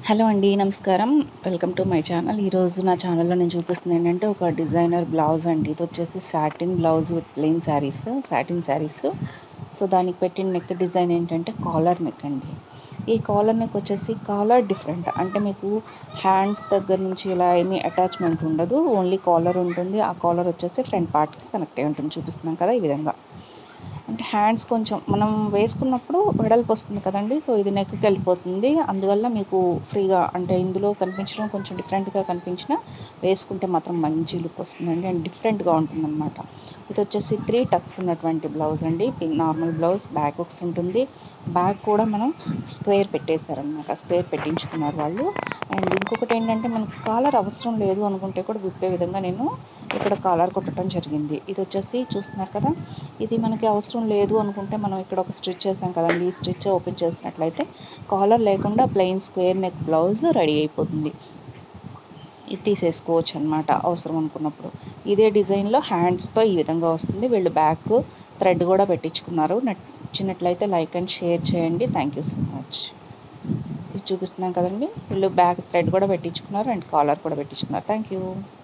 hello అండి నమస్కారం welcome to my channel ఈరోజు నా ఛానల్లో నేను చూపిస్తుంది ఏంటంటే ఒక డిజైనర్ బ్లౌజ్ అండి ఇది వచ్చేసి satin blouse with plain saris satin saris so దానికి పెట్టిన నెక్ డిజైన్ ఏంటంటే కాలర్ నెక్ అండి ఈ కాలర్ నెక్ వచ్చేసి కాలర్ డిఫరెంట్ అంటే మీకు హ్యాండ్స్ దగ్గర నుంచి ఇలా ఏమీ అటాచ్మెంట్ ఉండదు ఓన్లీ కాలర్ ఉంటుంది ఆ కాలర్ వచ్చేసి ఫ్రంట్ పార్ట్కి కనెక్ట్ అయి ఉంటుంది చూపిస్తున్నాం కదా ఈ విధంగా అంటే హ్యాండ్స్ కొంచెం మనం వేసుకున్నప్పుడు వెడల్పు వస్తుంది కదండి సో ఇది నెక్కి వెళ్ళిపోతుంది అందువల్ల మీకు ఫ్రీగా అంటే ఇందులో కనిపించడం కొంచెం డిఫరెంట్గా కనిపించిన వేసుకుంటే మాత్రం మంచి లుక్ వస్తుందండి అండ్ డిఫరెంట్గా ఉంటుందన్నమాట ఇది వచ్చేసి త్రీ టక్స్ ఉన్నటువంటి బ్లౌజ్ అండి నార్మల్ బ్లౌజ్ బ్యాక్ హుక్స్ ఉంటుంది బ్యాక్ కూడా మనం స్క్వేర్ పెట్టేశారనమాట స్క్వేర్ పెట్టించుకున్నారు వాళ్ళు అండ్ ఇంకొకటి ఏంటంటే మనకు కాలర్ అవసరం లేదు అనుకుంటే కూడా విప్పే విధంగా నేను ఇక్కడ కాలర్ కొట్టడం జరిగింది ఇది వచ్చేసి చూస్తున్నారు కదా ఇది మనకి అవసరం లేదు అనుకుంటే మనం ఇక్కడ ఒక స్టిచ్ చేసాం కదండి ఈ స్టిచ్ ఓపెన్ చేసినట్లయితే కాలర్ లేకుండా plain square neck blouse ready అయిపోతుంది ఇది తీసేసుకోవచ్చు అనమాట అవసరం అనుకున్నప్పుడు ఇదే డిజైన్లో హ్యాండ్స్తో ఈ విధంగా వస్తుంది వీళ్ళు బ్యాక్ థ్రెడ్ కూడా పెట్టించుకున్నారు నచ్చినట్లయితే లైక్ అండ్ షేర్ చేయండి థ్యాంక్ యూ సో మచ్ ఇది చూపిస్తున్నాం కదండి వీళ్ళు బ్యాక్ థ్రెడ్ కూడా పెట్టించుకున్నారు అండ్ కాలర్ కూడా పెట్టించుకున్నారు థ్యాంక్ యూ